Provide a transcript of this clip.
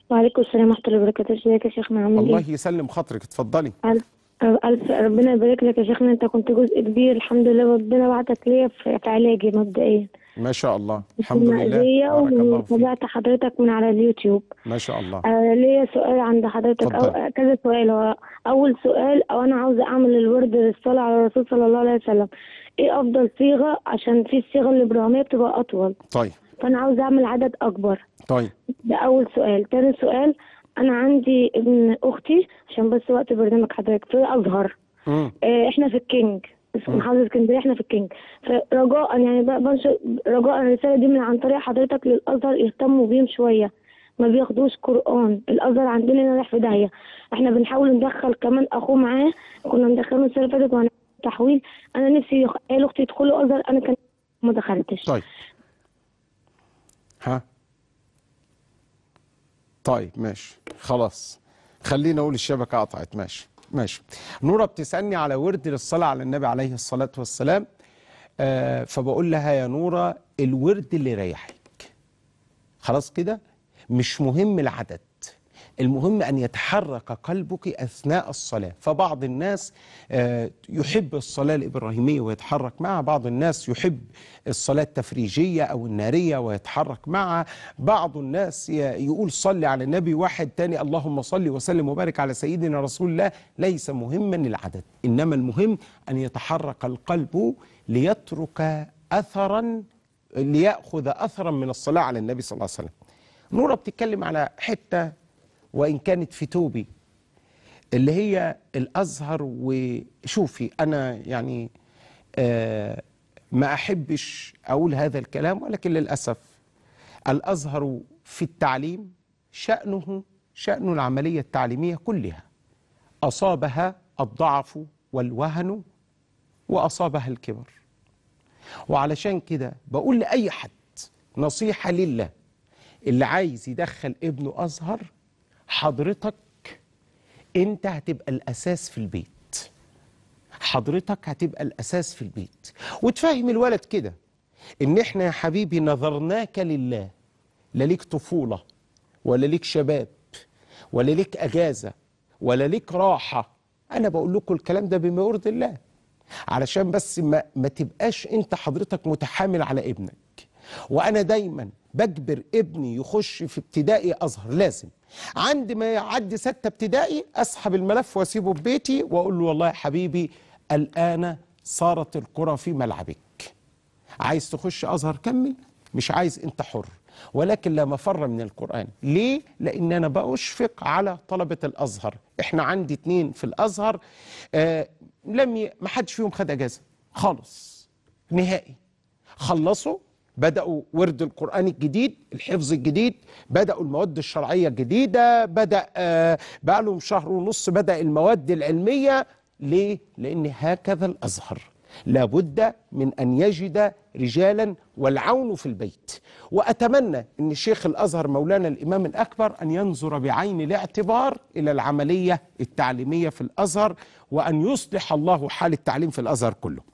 وعليكم السلام ورحمة الله وبركاته ازيك يا شيخنا عامل الله ايه؟ يسلم خاطرك اتفضلي ألف ألف ربنا يبارك لك يا شيخنا انت كنت جزء كبير الحمد لله ربنا بعتك ليا في في علاجي مبدئيا ما شاء الله الحمد كنت لله مأذية بارك الله فيك وتابعت حضرتك من على اليوتيوب ما شاء الله آه ليا سؤال عند حضرتك اتفضل. أو كذا سؤال هو أول سؤال أو أنا عاوزة أعمل الورد للصلاة على الرسول صلى الله عليه وسلم ايه أفضل صيغة عشان في الصيغة الإبراهيمية بتبقى أطول طيب فأنا عاوزة أعمل عدد أكبر طيب ده أول سؤال تاني سؤال أنا عندي ابن أختي عشان بس وقت برنامج حضرتك في الأزهر مم. آه، احنا في الكينج اسم محافظة اسكندرية احنا في الكينج فرجاء يعني ب- بنشر رجاء الرسالة دي من عن طريق حضرتك للأزهر يهتموا بيهم شوية ما بياخدوش قرآن الأزهر عندنا هنا رايح في داهية احنا بنحاول ندخل كمان أخوه معاه كنا مدخلينه السنة اللي فاتت وهنعمل تحويل أنا نفسي يخ- عيال أختي يدخلوا أزهر أنا كان ما دخلتش طيب ها طيب ماشي خلاص خلينا اقول الشبكه قطعت ماشي ماشي نورة بتسالني على ورد للصلاه على النبي عليه الصلاه والسلام آه فبقول لها يا نورة الورد اللي يريحك خلاص كده مش مهم العدد المهم أن يتحرك قلبك أثناء الصلاة فبعض الناس آه، يحب الصلاة الإبراهيمية ويتحرك معها بعض الناس يحب الصلاة التفريجية أو النارية ويتحرك معها بعض الناس ي- يقول صلي على النبي واحد تاني اللهم صل وسلم وبارك على سيدنا رسول الله ليس مهما العدد إنما المهم أن يتحرك القلب ليترك أثرا ليأخذ أثرا من الصلاة على النبي صلى الله عليه وسلم نورة بتتكلم على حتة وإن كانت في توبي اللي هي الأزهر وشوفي أنا يعني آه ما أحبش أقول هذا الكلام ولكن للأسف الأزهر في التعليم شأنه شأن العملية التعليمية كلها أصابها الضعف والوهن وأصابها الكبر وعلشان كده بقول لأي حد نصيحة لله اللي عايز يدخل ابنه أزهر حضرتك انت هتبقى الأساس في البيت حضرتك هتبقى الأساس في البيت وتفهم الولد كده إن إحنا يا حبيبي نظرناك لله لا ليك طفولة ولا ليك شباب ولا ليك أجازة ولا ليك راحة أنا بقول لكم الكلام ده بما يرضي الله علشان بس ما, ما تبقاش أنت حضرتك متحامل على ابنك وأنا دايما بجبر ابني يخش في ابتدائي أزهر لازم عند ما يعدي ستة ابتدائي أسحب الملف وأسيبه في بيتي وأقول له والله يا حبيبي الآن صارت الكرة في ملعبك عايز تخش أزهر كمل مش عايز أنت حر ولكن لا مفر من القرآن ليه؟ لأن أنا بأشفق على طلبة الأزهر إحنا عندي اتنين في الأزهر آه لم ي... ما حدش فيهم خد أجازة خالص نهائي خلصوا بدأوا ورد القرآن الجديد الحفظ الجديد بدأوا المواد الشرعية الجديدة بدأ آه بقى لهم شهر ونص بدأ المواد العلمية ليه؟ لأن هكذا الأزهر لابد من أن يجد رجالا والعون في البيت وأتمنى أن شيخ الأزهر مولانا الإمام الأكبر أن ينظر بعين الاعتبار إلى العملية التعليمية في الأزهر وأن يصلح الله حال التعليم في الأزهر كله